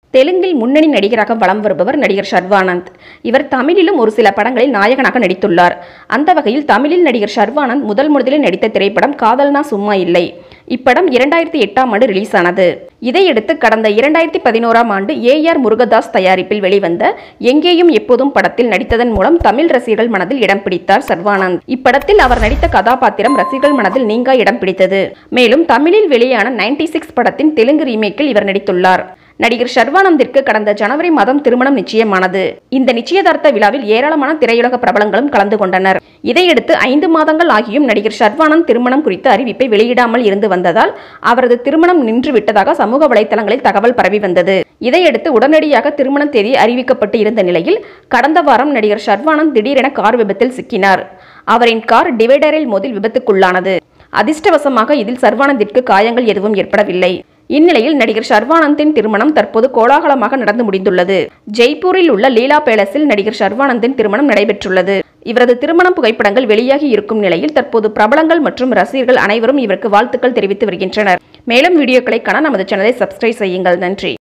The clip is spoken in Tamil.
தெலுங்கில் முன்னணி நடிகராக வலம் வருபவர் நடிகர் ஷர்வானந்த் இவர் தமிழிலும் ஒரு சில படங்களில் நாயகனாக நடித்துள்ளார் அந்த வகையில் தமிழில் நடிகர் ஷர்வானந்த் முதல் முதலில் நடித்த திரைப்படம் காதல்னா சும்மா இல்லை இப்படம் இரண்டாயிரத்தி எட்டாம் ஆண்டு ரிலீஸ் ஆனது இதையடுத்து கடந்த இரண்டாயிரத்தி பதினோராம் ஆண்டு ஏ ஆர் முருகதாஸ் தயாரிப்பில் வெளிவந்த எங்கேயும் எப்போதும் படத்தில் நடித்ததன் மூலம் தமிழ் ரசிகர்கள் மனதில் இடம் பிடித்தார் சர்வானந்த் இப்படத்தில் அவர் நடித்த கதாபாத்திரம் ரசிகர்கள் மனதில் நீங்கா இடம் பிடித்தது மேலும் தமிழில் வெளியான நைன்டி சிக்ஸ் படத்தின் தெலுங்கு ரீமேக்கில் இவர் நடித்துள்ளார் நடிகர் ஷர்வானந்திற்கு கடந்த ஜனவரி மாதம் திருமணம் நிச்சயமானது இந்த நிச்சயதார்த்த விழாவில் ஏராளமான திரையுலக பிரபலங்களும் கலந்து கொண்டனர் இதையடுத்து ஐந்து மாதங்கள் ஆகியும் நடிகர் ஷர்வானந்த் திருமணம் குறித்த அறிவிப்பை வெளியிடாமல் இருந்து வந்ததால் அவரது திருமணம் நின்று விட்டதாக சமூக வலைதளங்களில் தகவல் பரவி வந்தது இதையடுத்து உடனடியாக திருமண தேதி அறிவிக்கப்பட்டு இருந்த நிலையில் கடந்த வாரம் நடிகர் ஷர்வானந்த் திடீரென கார் விபத்தில் சிக்கினார் அவரின் கார் டிவைடரில் மோதில் விபத்துக்குள்ளானது அதிர்ஷ்டவசமாக இதில் சர்வானந்திற்கு காயங்கள் எதுவும் ஏற்படவில்லை இந்நிலையில் நடிகர் ஷர்வானந்தின் திருமணம் தற்போது கோலாகலமாக நடந்து முடிந்துள்ளது ஜெய்ப்பூரில் உள்ள லீலா பேலஸில் நடிகர் ஷர்வானந்தின் திருமணம் நடைபெற்றுள்ளது இவரது திருமணம் புகைப்படங்கள் வெளியாகி இருக்கும் நிலையில் தற்போது பிரபலங்கள் மற்றும் ரசிகர்கள் அனைவரும் இவருக்கு வாழ்த்துக்கள் தெரிவித்து வருகின்றனர் மேலும் வீடியோக்களை காண நமது சேனலை சப்ஸ்கிரைப் செய்யுங்கள் நன்றி